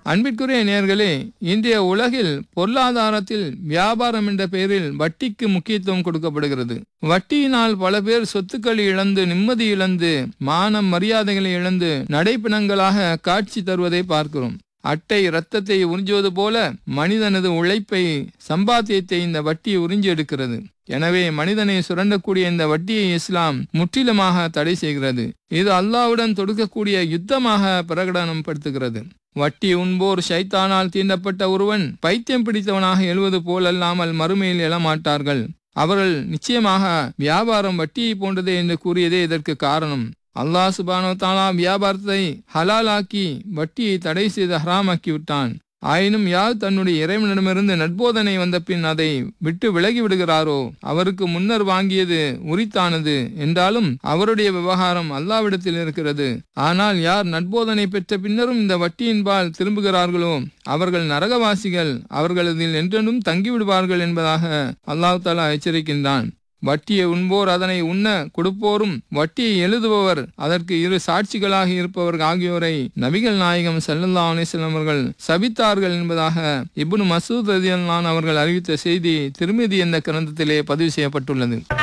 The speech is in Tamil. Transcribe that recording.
அன்பிற்குரிய நேர்களே இன்றைய உலகில் பொருளாதாரத்தில் வியாபாரம் என்ற பெயரில் வட்டிக்கு முக்கியத்துவம் கொடுக்கப்படுகிறது வட்டியினால் பல பேர் சொத்துக்களை இழந்து நிம்மதி இழந்து மானம் மரியாதைகளை இழந்து நடைப்பிணங்களாக காட்சி தருவதை பார்க்கிறோம் அட்டை இரத்தத்தை உறிஞ்சுவது போல மனிதனது உழைப்பை சம்பாத்தியத்தை இந்த வட்டி உறிஞ்சி எடுக்கிறது எனவே மனிதனை சுரண்டக்கூடிய இந்த வட்டியை இஸ்லாம் முற்றிலுமாக தடை செய்கிறது இது அல்லாவுடன் தொடுக்கக்கூடிய யுத்தமாக பிரகடனம் படுத்துகிறது வட்டி உண்போர் ஷைத்தானால் தீண்டப்பட்ட ஒருவன் பைத்தியம் பிடித்தவனாக எழுவது போலல்லாமல் மறுமையில் எழமாட்டார்கள் அவர்கள் நிச்சயமாக வியாபாரம் வட்டியை போன்றதே என்று கூறியதே இதற்கு காரணம் அல்லாஹ் சுபானோ தாலா வியாபாரத்தை ஹலாலாக்கி வட்டியை தடை செய்து ஹராமாக்கி விட்டான் ஆயினும் யார் தன்னுடைய இறைவனிடமிருந்து நட்போதனை வந்த பின் அதை விட்டு விலகி விடுகிறாரோ அவருக்கு முன்னர் வாங்கியது உரித்தானது என்றாலும் அவருடைய விவகாரம் அல்லாவிடத்தில் இருக்கிறது ஆனால் யார் நட்போதனை பெற்ற பின்னரும் இந்த வட்டியின்பால் திரும்புகிறார்களோ அவர்கள் நரகவாசிகள் அவர்களதில் என்றென்றும் தங்கிவிடுவார்கள் என்பதாக அல்லாஹ் தாலா எச்சரிக்கின்றான் வட்டியை உண்போர் அதனை உண்ண கொடுப்போரும் வட்டியை எழுதுபவர் அதற்கு இரு சாட்சிகளாக இருப்பவர் ஆகியோரை நபிகள் நாயகம் சல்லல்லா அலிஸ்லாம் அவர்கள் சபித்தார்கள் என்பதாக இப்னு மசூத் ரதியல்லான் அவர்கள் அறிவித்த செய்தி திருமதி என்ற கிரந்தத்திலே பதிவு செய்யப்பட்டுள்ளது